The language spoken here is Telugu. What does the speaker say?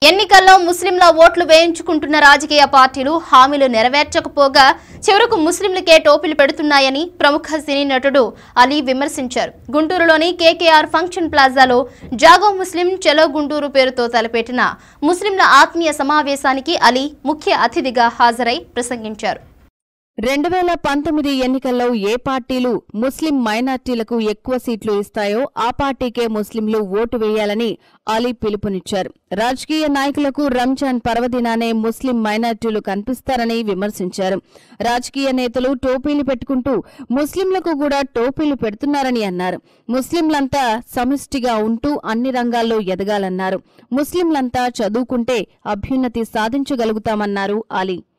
ఎన్నికల్లో ముస్లింల ఓట్లు వేయించుకుంటున్న రాజకీయ పార్టీలు హామీలు నెరవేర్చకపోగా చివరకు ముస్లింలకే టోపీలు పెడుతున్నాయని ప్రముఖ సినీ నటుడు అలీ విమర్శించారు గుంటూరులోని కేకేఆర్ ఫంక్షన్ ప్లాజాలో జాగో ముస్లిం చలో గుంటూరు పేరుతో తలపెట్టిన ముస్లింల ఆత్మీయ సమావేశానికి అలీ ముఖ్య అతిథిగా హాజరై ప్రసంగించారు రెండు వేల పంతొమ్మిది ఎన్నికల్లో ఏ పార్టీలు ముస్లిం మైనార్టీలకు ఎక్కువ సీట్లు ఇస్తాయో ఆ పార్టీకే ముస్లింలు ఓటు వేయాలని అలీ పిలుపునిచ్చారు రాజకీయ నాయకులకు రంజాన్ పర్వదినానే ముస్లిం మైనార్టీలు కనిపిస్తారని విమర్శించారు రాజకీయ నేతలు టోపీలు పెట్టుకుంటూ ముస్లింలకు కూడా టోపీలు పెడుతున్నారని అన్నారు ముస్లింలంతా సమిష్టిగా ఉంటూ అన్ని రంగాల్లో ఎదగాలన్నారు ముస్లింలంతా చదువుకుంటే అభ్యున్నతి సాధించగలుగుతామన్నారు అలీ